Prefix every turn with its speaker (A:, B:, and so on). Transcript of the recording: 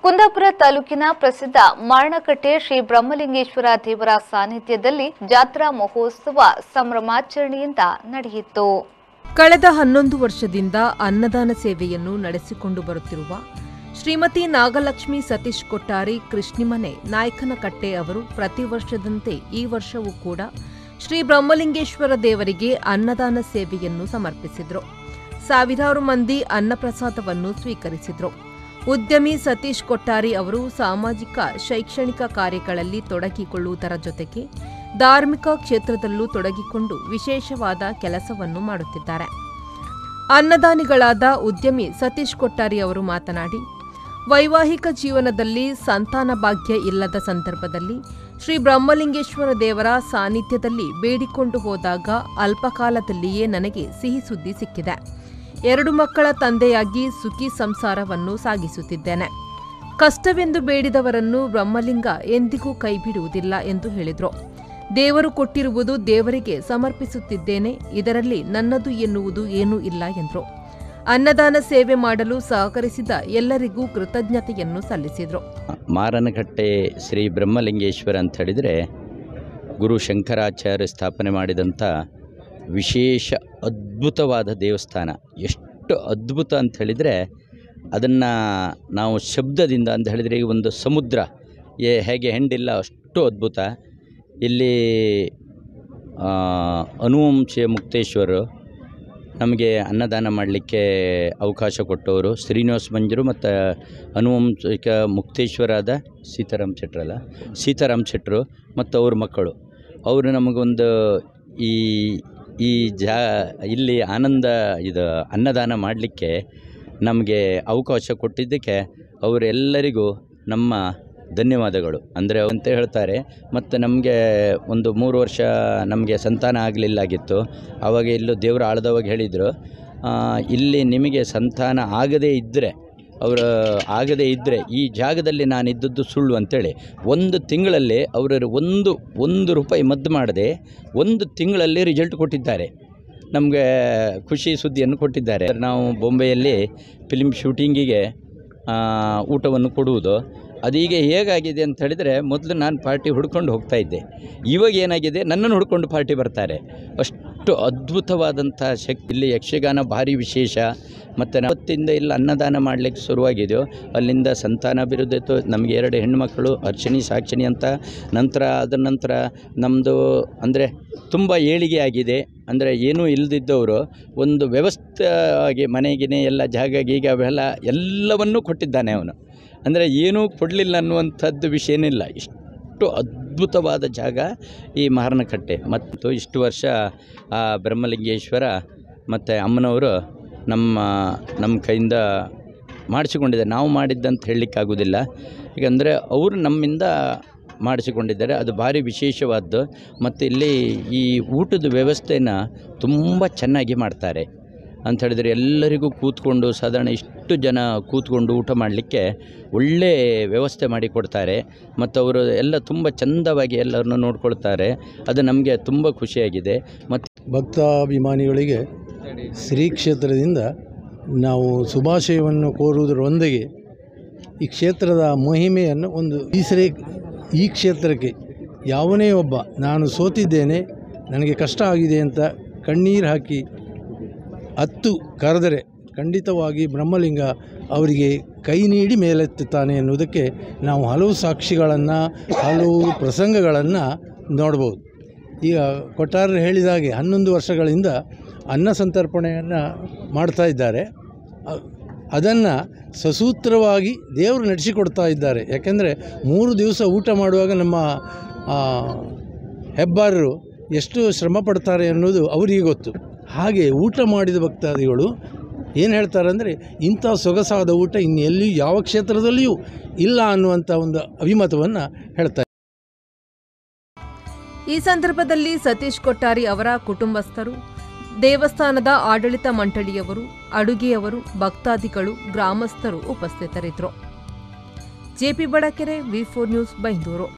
A: ಕುಂದಾಪುರ ತಾಲೂಕಿನ ಪ್ರಸಿದ್ಧ ಮಾರಣಕಟ್ಟೆ ಶ್ರೀ ಬ್ರಹ್ಮಲಿಂಗೇಶ್ವರ ದೇವರ ಸಾನ್ನಿಧ್ಯದಲ್ಲಿ ಜಾತ್ರಾ ಮಹೋತ್ಸವ ಸಂಭ್ರಮಾಚರಣೆಯಿಂದ ನಡೆಯಿತು
B: ಕಳೆದ ಹನ್ನೊಂದು ವರ್ಷದಿಂದ ಅನ್ನದಾನ ಸೇವೆಯನ್ನು ನಡೆಸಿಕೊಂಡು ಬರುತ್ತಿರುವ ಶ್ರೀಮತಿ ನಾಗಲಕ್ಷ್ಮಿ ಸತೀಶ್ ಕೊಟ್ಟಾರಿ ಕೃಷ್ಣಿಮನೆ ನಾಯಕನಕಟ್ಟೆ ಅವರು ಪ್ರತಿ ವರ್ಷದಂತೆ ಈ ವರ್ಷವೂ ಕೂಡ ಶ್ರೀ ಬ್ರಹ್ಮಲಿಂಗೇಶ್ವರ ದೇವರಿಗೆ ಅನ್ನದಾನ ಸೇವೆಯನ್ನು ಸಮರ್ಪಿಸಿದರು ಸಾವಿರಾರು ಮಂದಿ ಅನ್ನಪ್ರಸಾದವನ್ನು ಸ್ವೀಕರಿಸಿದರು ಉದ್ಯಮಿ ಸತೀಶ್ ಕೊಟ್ಟಾರಿ ಅವರು ಸಾಮಾಜಿಕ ಶೈಕ್ಷಣಿಕ ಕಾರ್ಯಗಳಲ್ಲಿ ತೊಡಗಿಕೊಳ್ಳುವುದರ ಜೊತೆಗೆ ಧಾರ್ಮಿಕ ಕ್ಷೇತ್ರದಲ್ಲೂ ತೊಡಗಿಕೊಂಡು ವಿಶೇಷವಾದ ಕೆಲಸವನ್ನು ಮಾಡುತ್ತಿದ್ದಾರೆ ಅನ್ನದಾನಿಗಳಾದ ಉದ್ಯಮಿ ಸತೀಶ್ ಕೊಟ್ಟಾರಿ ಅವರು ಮಾತನಾಡಿ ವೈವಾಹಿಕ ಜೀವನದಲ್ಲಿ ಸಂತಾನ ಭಾಗ್ಯ ಇಲ್ಲದ ಸಂದರ್ಭದಲ್ಲಿ ಶ್ರೀ ಬ್ರಹ್ಮಲಿಂಗೇಶ್ವರ ದೇವರ ಸಾನ್ನಿಧ್ಯದಲ್ಲಿ ಬೇಡಿಕೊಂಡು ಹೋದಾಗ ಅಲ್ಪಕಾಲದಲ್ಲಿಯೇ ನನಗೆ ಸಿಹಿ ಸುದ್ದಿ ಸಿಕ್ಕಿದೆ ಎರಡು ಮಕ್ಕಳ ತಂದೆಯಾಗಿ ಸುಖಿ ಸಂಸಾರವನ್ನು ಸಾಗಿಸುತ್ತಿದ್ದೇನೆ ಕಷ್ಟವೆಂದು ಬೇಡಿದವರನ್ನು ಬ್ರಹ್ಮಲಿಂಗ ಎಂದಿಗೂ ಕೈಬಿಡುವುದಿಲ್ಲ ಎಂದು ಹೇಳಿದರು ದೇವರು ಕೊಟ್ಟಿರುವುದು ದೇವರಿಗೆ ಸಮರ್ಪಿಸುತ್ತಿದ್ದೇನೆ ಇದರಲ್ಲಿ ನನ್ನದು ಎನ್ನುವುದು ಏನೂ ಇಲ್ಲ ಎಂದರು ಅನ್ನದಾನ ಸೇವೆ ಮಾಡಲು ಸಹಕರಿಸಿದ ಎಲ್ಲರಿಗೂ ಕೃತಜ್ಞತೆಯನ್ನು ಸಲ್ಲಿಸಿದರು
C: ಮಾರನಕಟ್ಟೆ ಶ್ರೀ ಬ್ರಹ್ಮಲಿಂಗೇಶ್ವರ ಅಂತ ಹೇಳಿದರೆ ಗುರು ಶಂಕರಾಚಾರ್ಯ ಸ್ಥಾಪನೆ ಮಾಡಿದಂಥ ವಿಶೇಷ ಅದ್ಭುತವಾದ ದೇವಸ್ಥಾನ ಎಷ್ಟು ಅದ್ಭುತ ಅಂತ ಹೇಳಿದರೆ ಅದನ್ನು ನಾವು ಶಬ್ದದಿಂದ ಅಂತ ಹೇಳಿದರೆ ಈ ಒಂದು ಸಮುದ್ರ ಏ ಹೇಗೆ ಹೆಂಡಿಲ್ಲ ಅಷ್ಟು ಅದ್ಭುತ ಇಲ್ಲಿ ಆ, ಅನುವಂಶೀಯ ಮುಕ್ತೇಶ್ವರರು ನಮಗೆ ಅನ್ನದಾನ ಮಾಡಲಿಕ್ಕೆ ಅವಕಾಶ ಕೊಟ್ಟವರು ಶ್ರೀನಿವಾಸ ಮಂಜರು ಮತ್ತು ಅನುವಂಶಿಕ ಮುಕ್ತೇಶ್ವರಾದ ಸೀತಾರಾಮ್ ಶೆಟ್ರಲ್ಲ ಸೀತಾರಾಮ್ ಶೆಟ್ರು ಮತ್ತು ಅವ್ರ ಮಕ್ಕಳು ಅವರು ನಮಗೊಂದು ಈ ಈ ಜಾ ಇಲ್ಲಿ ಆನಂದ ಇದು ಅನ್ನದಾನ ಮಾಡಲಿಕ್ಕೆ ನಮಗೆ ಅವಕಾಶ ಕೊಟ್ಟಿದ್ದಕ್ಕೆ ಅವರೆಲ್ಲರಿಗೂ ನಮ್ಮ ಧನ್ಯವಾದಗಳು ಅಂದರೆ ಅಂತ ಹೇಳ್ತಾರೆ ಮತ್ತು ನಮಗೆ ಒಂದು ಮೂರು ವರ್ಷ ನಮಗೆ ಸಂತಾನ ಆಗಲಿಲ್ಲಾಗಿತ್ತು ಆವಾಗ ಇಲ್ಲೂ ದೇವರು ಆಳ್ದವಾಗ ಹೇಳಿದರು ಆ, ಇಲ್ಲಿ ನಿಮಗೆ ಸಂತಾನ ಆಗದೇ ಇದ್ದರೆ ಅವರು ಆಗದೇ ಇದ್ದರೆ ಈ ಜಾಗದಲ್ಲಿ ನಾನು ಇದ್ದದ್ದು ಸುಳ್ಳು ಅಂತೇಳಿ ಒಂದು ತಿಂಗಳಲ್ಲಿ ಅವರು ಒಂದು ಒಂದು ರೂಪಾಯಿ ಮದ್ದು ಮಾಡದೆ ಒಂದು ತಿಂಗಳಲ್ಲಿ ರಿಸಲ್ಟ್ ಕೊಟ್ಟಿದ್ದಾರೆ ನಮಗೆ ಖುಷಿ ಸುದ್ದಿಯನ್ನು ಕೊಟ್ಟಿದ್ದಾರೆ ನಾವು ಬೊಂಬೆಯಲ್ಲಿ ಫಿಲ್ಮ್ ಶೂಟಿಂಗಿಗೆ ಆ, ಊಟವನ್ನು ಕೊಡುವುದು ಅದೀಗ ಹೇಗಾಗಿದೆ ಅಂತ ಹೇಳಿದರೆ ಮೊದಲು ನಾನು ಪಾರ್ಟಿ ಹುಡ್ಕೊಂಡು ಹೋಗ್ತಾ ಇದ್ದೆ ಇವಾಗ ಏನಾಗಿದೆ ನನ್ನನ್ನು ಹುಡ್ಕೊಂಡು ಪಾರ್ಟಿ ಬರ್ತಾರೆ ಅಷ್ಟು ಅದ್ಭುತವಾದಂಥ ಶಕ್ತಿ ಇಲ್ಲಿ ಯಕ್ಷಗಾನ ಭಾರಿ ವಿಶೇಷ ಮತ್ತು ಅವತ್ತಿಂದ ಇಲ್ಲಿ ಅನ್ನದಾನ ಮಾಡಲಿಕ್ಕೆ ಶುರುವಾಗಿದೆಯೋ ಅಲ್ಲಿಂದ ಸಂತಾನಾಭಿವೃದ್ಧಿ ಇತ್ತು ನಮಗೆ ಎರಡು ಹೆಣ್ಣುಮಕ್ಕಳು ಅರ್ಚನಿ ಸಾಕ್ಷಿಣಿ ಅಂತ ನಂತರ ಅದರ ನಂತರ ನಮ್ಮದು ಅಂದರೆ ತುಂಬ ಏಳಿಗೆ ಆಗಿದೆ ಅಂದರೆ ಏನೂ ಇಲ್ಲದಿದ್ದವರು ಒಂದು ವ್ಯವಸ್ಥೆ ಆಗಿ ಮನೆಗಿನೇ ಎಲ್ಲ ಜಾಗ ಗೀಗ ಅವೆಲ್ಲ ಎಲ್ಲವನ್ನೂ ಕೊಟ್ಟಿದ್ದಾನೆ ಅವನು ಅಂದರೆ ಏನೂ ಕೊಡಲಿಲ್ಲ ಅನ್ನುವಂಥದ್ದು ವಿಷಯನಿಲ್ಲ ಇಷ್ಟು ಅದ್ಭುತವಾದ ಜಾಗ ಈ ಮಾರನಕಟ್ಟೆ ಮತ್ತು ಇಷ್ಟು ವರ್ಷ ಆ ಬ್ರಹ್ಮಲಿಂಗೇಶ್ವರ ಮತ್ತು ಅಮ್ಮನವರು ನಮ್ಮ ನಮ್ಮ ಕೈಯಿಂದ ಮಾಡಿಸಿಕೊಂಡಿದ್ದಾರೆ ನಾವು ಮಾಡಿದ್ದಂತ ಹೇಳಲಿಕ್ಕಾಗೋದಿಲ್ಲ ಯಾಕಂದರೆ ಅವರು ನಮ್ಮಿಂದ ಮಾಡಿಸಿಕೊಂಡಿದ್ದಾರೆ ಅದು ಭಾರಿ ವಿಶೇಷವಾದ್ದು ಮತ್ತು ಇಲ್ಲಿ ಈ ಊಟದ ವ್ಯವಸ್ಥೆನ ತುಂಬ ಚೆನ್ನಾಗಿ ಮಾಡ್ತಾರೆ ಅಂತ ಹೇಳಿದರೆ ಎಲ್ಲರಿಗೂ ಕೂತ್ಕೊಂಡು ಸಾಧಾರಣ ಇಷ್ಟು ಜನ ಕೂತ್ಕೊಂಡು ಊಟ ಮಾಡಲಿಕ್ಕೆ ಒಳ್ಳೆ ವ್ಯವಸ್ಥೆ ಮಾಡಿ ಕೊಡ್ತಾರೆ ಮತ್ತು ಅವರು ಎಲ್ಲ ತುಂಬ ಚಂದವಾಗಿ ಎಲ್ಲರನ್ನು ನೋಡ್ಕೊಳ್ತಾರೆ ಅದು ನಮಗೆ ತುಂಬ ಖುಷಿಯಾಗಿದೆ ಮತ್ತು
D: ಭಕ್ತಾಭಿಮಾನಿಗಳಿಗೆ ಶ್ರೀ ಕ್ಷೇತ್ರದಿಂದ ನಾವು ಶುಭಾಶಯವನ್ನು ಕೋರುವುದರೊಂದಿಗೆ ಈ ಕ್ಷೇತ್ರದ ಮಹಿಮೆಯನ್ನು ಒಂದು ಈ ಶ್ರೀ ಈ ಕ್ಷೇತ್ರಕ್ಕೆ ಯಾವನೇ ಒಬ್ಬ ನಾನು ಸೋತಿದ್ದೇನೆ ನನಗೆ ಕಷ್ಟ ಆಗಿದೆ ಅಂತ ಕಣ್ಣೀರು ಹಾಕಿ ಹತ್ತು ಕರೆದರೆ ಖಂಡಿತವಾಗಿ ಬ್ರಹ್ಮಲಿಂಗ ಅವರಿಗೆ ಕೈ ನೀಡಿ ಮೇಲೆತ್ತುತ್ತಾನೆ ಎನ್ನುವುದಕ್ಕೆ ನಾವು ಹಲವು ಸಾಕ್ಷಿಗಳನ್ನು ಹಲವು ಪ್ರಸಂಗಗಳನ್ನು ನೋಡ್ಬೋದು ಈಗ ಕೊಟ್ಟಾರರು ಹೇಳಿದಾಗೆ ಹನ್ನೊಂದು ವರ್ಷಗಳಿಂದ ಅನ್ನ ಸಂತರ್ಪಣೆಯನ್ನು ಮಾಡ್ತಾ ಇದ್ದಾರೆ ಅದನ್ನು ಸಸೂತ್ರವಾಗಿ ದೇವರು ನಡೆಸಿಕೊಡ್ತಾ ಇದ್ದಾರೆ ಯಾಕೆಂದರೆ ಮೂರು ದಿವಸ ಊಟ ಮಾಡುವಾಗ ನಮ್ಮ ಆ, ಹೆಬ್ಬಾರರು ಎಷ್ಟು ಶ್ರಮ ಪಡ್ತಾರೆ ಅನ್ನೋದು ಅವರಿಗೆ ಗೊತ್ತು ಹಾಗೆ ಊಟ ಮಾಡಿದ ಭಕ್ತಾದಿಗಳು ಏನು ಹೇಳ್ತಾರೆ ಅಂದರೆ ಇಂಥ ಸೊಗಸಾದ ಊಟ ಇನ್ನು ಎಲ್ಲಿಯೂ ಯಾವ ಕ್ಷೇತ್ರದಲ್ಲಿಯೂ ಇಲ್ಲ ಅನ್ನುವಂಥ ಒಂದು ಅಭಿಮತವನ್ನು ಹೇಳ್ತಾರೆ
B: ಈ ಸಂದರ್ಭದಲ್ಲಿ ಸತೀಶ್ ಕೊಟ್ಟಾರಿ ಅವರ ಕುಟುಂಬಸ್ಥರು ದೇವಸ್ಥಾನದ ಆಡಳಿತ ಮಂಡಳಿಯವರು ಅಡುಗೆಯವರು ಭಕ್ತಾದಿಗಳು ಗ್ರಾಮಸ್ಥರು ಉಪಸ್ಥಿತರಿದ್ದರು JP Badakere V four news Byndoor